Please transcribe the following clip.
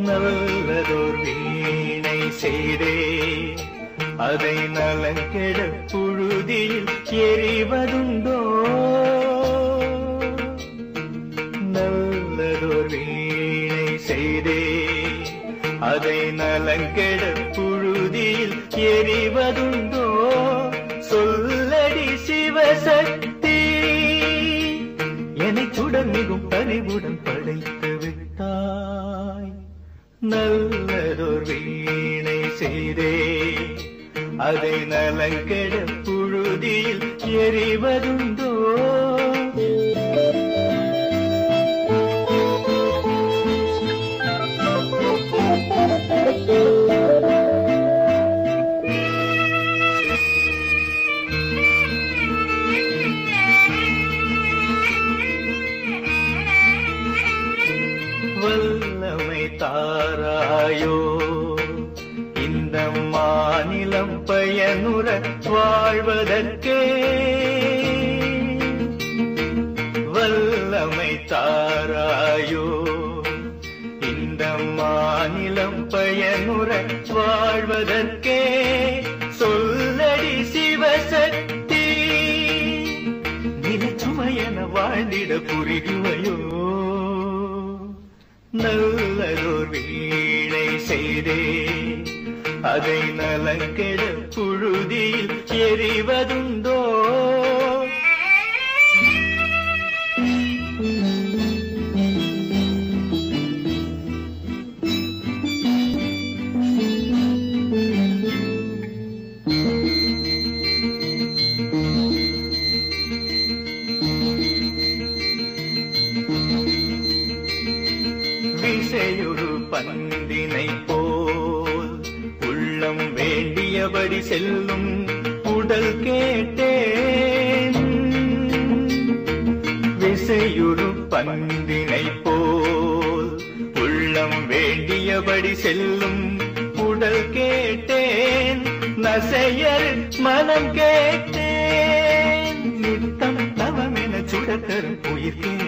நல்லதோர் வீணை செய்தே அதை நலங்கெட புழுதியில் எறிவதுண்டோ நல்லதோர் வீணை செய்தே அதை நலங்கெட புழுதியில் எறிவதுண்டோ சொல்லடி சிவசக்தி என்னை சுடர் மிகும் பணிவுடன் படைத்து விட்டாய் நல்லதோர் வீணை செய்தே அதை நலங்கெட புழுதியில் எறிவதுண்டோ வல்லமை தாராயோ இந்த மாநிலம் பயனுற வாழ்வதற்கே வல்லமை தாராயோ இந்த மாநிலம் பயனுற வாழ்வதற்கே சொல்லடி சிவசக்தி நிலச்சுமையென வாழ்ந்திட புரிகுவையோ நல்லதோர் வீணை செய்தே அதை நலங்கெட புழுதியில் எறிவதுண்டோ விசையொரு பந்தினை போல் உள்ளம் வேண்டியபடி செல்லும் உடல் கேட்டேன் விசையுறு பந்தினை போல் உள்ளம் வேண்டியபடி செல்லும் உடல் கேட்டேன் நசையர் மனம் கேட்டேன் நித்தம் தவமென சுடத்தரும் உயிர் கேட்டேன்